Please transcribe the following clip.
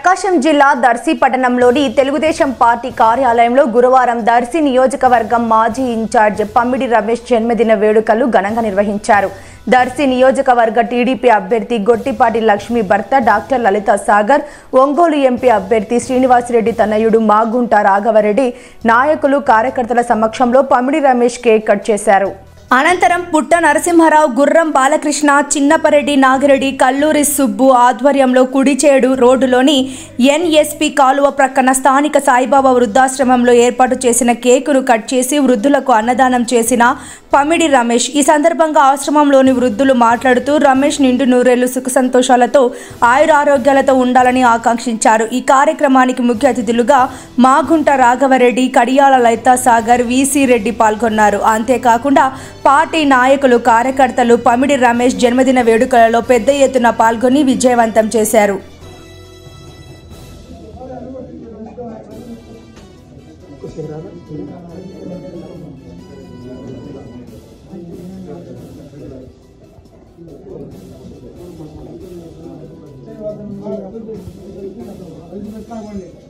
ప్రకాశం జిల్లా దర్శి పట్టణంలోని తెలుగుదేశం పార్టీ కార్యాలయంలో గురువారం దర్శి నియోజకవర్గం మాజీ ఇన్ఛార్జ్ పమ్మిడి రమేష్ జన్మదిన వేడుకలు ఘనంగా నిర్వహించారు దర్శి నియోజకవర్గ టీడీపీ అభ్యర్థి గొట్టిపాటి లక్ష్మి భర్త డాక్టర్ లలిత సాగర్ ఒంగోలు ఎంపీ అభ్యర్థి శ్రీనివాసరెడ్డి తనయుడు మాగుంట రాఘవరెడ్డి నాయకులు కార్యకర్తల సమక్షంలో పమ్మిడి రమేష్ కేక్ కట్ చేశారు అనంతరం పుట్ట నరసింహారావు గుర్రం బాలకృష్ణ చిన్నపరెడ్డి నాగిరెడ్డి కల్లూరి సుబ్బు ఆధ్వర్యంలో కుడిచేడు రోడ్డులోని ఎన్ఎస్పి కాలువ ప్రక్కన స్థానిక సాయిబాబా వృద్ధాశ్రమంలో ఏర్పాటు చేసిన కేకును కట్ చేసి వృద్ధులకు అన్నదానం చేసిన పమిడి రమేష్ ఈ సందర్భంగా ఆశ్రమంలోని వృద్ధులు మాట్లాడుతూ రమేష్ నిండు నూరేళ్లు సుఖ సంతోషాలతో ఆయురారోగ్యాలతో ఉండాలని ఆకాంక్షించారు ఈ కార్యక్రమానికి ముఖ్య అతిథులుగా మాగుంట రాఘవరెడ్డి కడియాల లలితా సాగర్ విసి రెడ్డి పాల్గొన్నారు అంతేకాకుండా పార్టీ నాయకులు కార్యకర్తలు పమిడి రమేష్ జన్మదిన వేడుకలలో పెద్ద ఎత్తున పాల్గొని విజయవంతం చేశారు పెట్టామండి